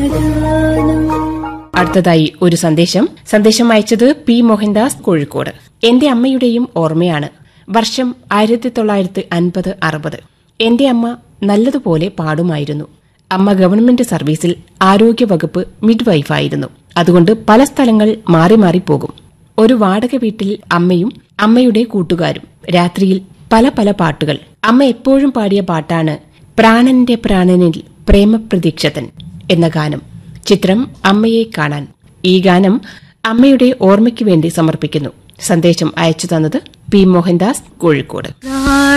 അടുത്തതായി ഒരു സന്ദേശം സന്ദേശം അയച്ചത് പി മോഹൻദാസ് കോഴിക്കോട് എന്റെ അമ്മയുടെയും ഓർമ്മയാണ് വർഷം ആയിരത്തി തൊള്ളായിരത്തി അൻപത് അറുപത് എന്റെ അമ്മ നല്ലതുപോലെ പാടുമായിരുന്നു അമ്മ ഗവൺമെന്റ് സർവീസിൽ ആരോഗ്യവകുപ്പ് മിഡ്വൈഫായിരുന്നു അതുകൊണ്ട് പല സ്ഥലങ്ങൾ മാറി മാറി പോകും ഒരു വാടക വീട്ടിൽ അമ്മയും അമ്മയുടെ കൂട്ടുകാരും രാത്രിയിൽ പല പല പാട്ടുകൾ അമ്മ എപ്പോഴും പാടിയ പാട്ടാണ് പ്രാണന്റെ പ്രാണനിൽ പ്രേമപ്രതീക്ഷതൻ എന്ന ഗാനം ചിത്രം അമ്മയെ കാണാൻ ഈ ഗാനം അമ്മയുടെ ഓർമ്മയ്ക്ക് വേണ്ടി സമർപ്പിക്കുന്നു സന്ദേശം അയച്ചു തന്നത് പി മോഹൻദാസ് കോഴിക്കോട്